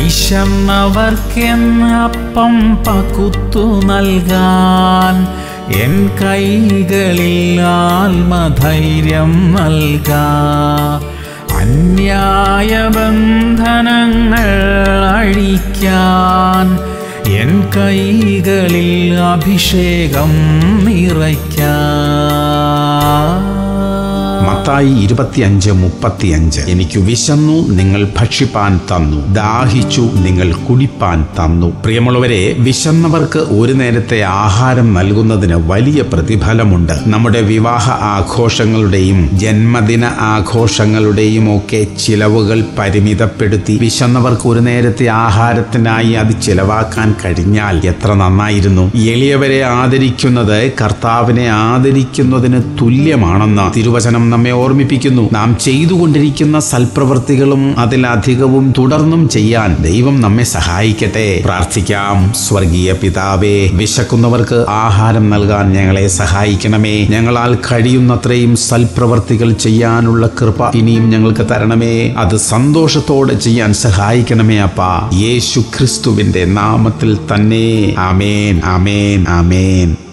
വിശന്നവർക്കെന്ന് അപ്പം പകുത്തു നൽകാൻ എൻ കൈകളിൽ ആത്മധൈര്യം നൽകാ അന്യായ ബന്ധനങ്ങൾ അഴിക്കാൻ എൻ കൈകളിൽ അഭിഷേകം നിറയ്ക്കാൻ മത്തായി ഇരുപത്തിയഞ്ച് മുപ്പത്തിയഞ്ച് എനിക്ക് വിശന്നു നിങ്ങൾ ഭക്ഷിപ്പാൻ തന്നു ദാഹിച്ചു നിങ്ങൾ കുടിപ്പാൻ തന്നു പ്രിയമുള്ളവരെ വിശന്നവർക്ക് ഒരു നേരത്തെ ആഹാരം നൽകുന്നതിന് വലിയ പ്രതിഫലമുണ്ട് നമ്മുടെ വിവാഹ ആഘോഷങ്ങളുടെയും ജന്മദിന ആഘോഷങ്ങളുടെയും ഒക്കെ ചിലവുകൾ പരിമിതപ്പെടുത്തി വിശന്നവർക്ക് ഒരു നേരത്തെ ആഹാരത്തിനായി അത് ചിലവാക്കാൻ കഴിഞ്ഞാൽ എത്ര നന്നായിരുന്നു എളിയവരെ ആദരിക്കുന്നത് കർത്താവിനെ ആദരിക്കുന്നതിന് തുല്യമാണെന്ന് തിരുവചനം നമ്മെ ഓർമ്മിപ്പിക്കുന്നു നാം ചെയ്തുകൊണ്ടിരിക്കുന്ന സൽപ്രവൃത്തികളും അതിലധികവും തുടർന്നും ചെയ്യാൻ ദൈവം നമ്മെ സഹായിക്കട്ടെ പ്രാർത്ഥിക്കാം സ്വർഗീയ പിതാവേ വിശക്കുന്നവർക്ക് ആഹാരം നൽകാൻ ഞങ്ങളെ സഹായിക്കണമേ ഞങ്ങളാൽ കഴിയുന്നത്രയും സൽപ്രവൃത്തികൾ ചെയ്യാനുള്ള കൃപ ഇനിയും ഞങ്ങൾക്ക് തരണമേ അത് സന്തോഷത്തോടെ ചെയ്യാൻ സഹായിക്കണമേ അപ്പാ യേശു ക്രിസ്തുവിന്റെ നാമത്തിൽ തന്നെ ആമേൻ ആമേൻ ആമേൻ